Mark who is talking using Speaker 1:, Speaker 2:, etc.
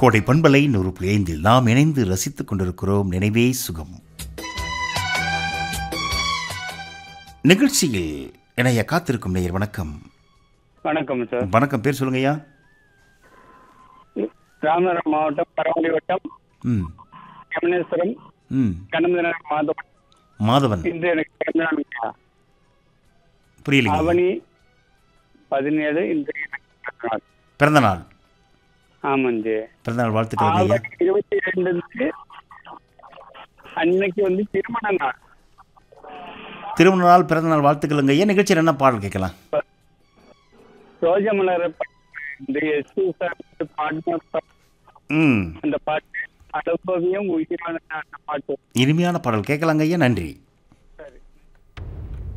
Speaker 1: கோடை பண்பலை நூறு புள்ளி ஐந்தில் நாம் இணைந்து ரசித்துக் கொண்டிருக்கிறோம் நினைவே சுகம் நிகழ்ச்சியில் இணைய காத்திருக்கும் நேயர் வணக்கம்
Speaker 2: வணக்கம் சார்
Speaker 1: வணக்கம் பேர் சொல்லுங்கய்யா
Speaker 2: ராமநாதபுரம் மாவட்டம் பரமக்குடி வட்டம்
Speaker 1: ம்
Speaker 2: யமுனேஸ்வரம்
Speaker 1: ம்
Speaker 2: கண்ணமதினார் மாதவன்
Speaker 1: மாதவன்
Speaker 2: இன்று எனக்கு பிறந்த நாளுங்கய்யா.
Speaker 1: புரியலைங்க
Speaker 2: ஆவணி பதினேழு இன்று எனக்கு பிறந்த நாள்
Speaker 1: பிறந்த நாள்
Speaker 2: ஆமாஞ்சி
Speaker 1: பிறந்த நாள் வாழ்த்துக்கள் ஐயா
Speaker 2: ஆவணி இருபத்தி ரெண்டு அன்னைக்கு வந்து திருமண நாள்
Speaker 1: திருமண நாள் பிறந்த நாள் வாழ்த்துக்களுங்க ஐயா நிகழ்ச்சியில் என்ன பாடல் கேட்கலாம்
Speaker 2: ரோஜமலர் இந்த எஸ் சார் பாடின
Speaker 1: ம்
Speaker 2: அந்த பாட்டு அனுபவியும் உயிரான அந்த பாட்டு
Speaker 1: இனிமையான பாடல் கேட்கலாங்க ஐயா நன்றி